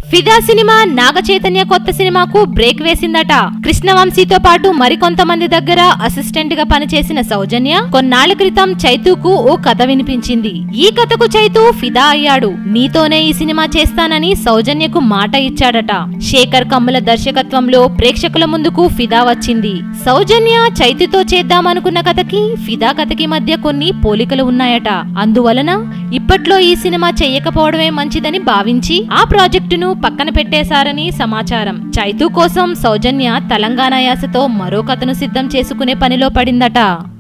ఫిదా సినిమా నాగ చైతన్య కొత్త సినిమాకు బ్రేక్ వేసిందట కృష్ణవంశీతో పాటు మరికొంతమంది దగ్గర అసిస్టెంట్ గా పనిచేసిన సౌజన్య కొన్నాళ్ల క్రితం చైతూకు ఓ కథ వినిపించింది ఈ కథకు చైతూ ఫిదా అయ్యాడు నీతోనే ఈ సినిమా చేస్తానని సౌజన్యకు మాట ఇచ్చాడట శేఖర్ కమ్ముల దర్శకత్వంలో ప్రేక్షకుల ముందుకు ఫిదా వచ్చింది సౌజన్య చైతుతో చేద్దామనుకున్న కథకి ఫిదా కథకి మధ్య కొన్ని పోలికలు ఉన్నాయట అందువలన ఇప్పట్లో ఈ సినిమా చెయ్యకపోవడమే మంచిదని భావించి ఆ ప్రాజెక్టును పక్కన పెట్టేశారని సమాచారం చైతూ కోసం సౌజన్య తెలంగాణ యాసతో మరో కథను సిద్ధం చేసుకునే పనిలో పడిందట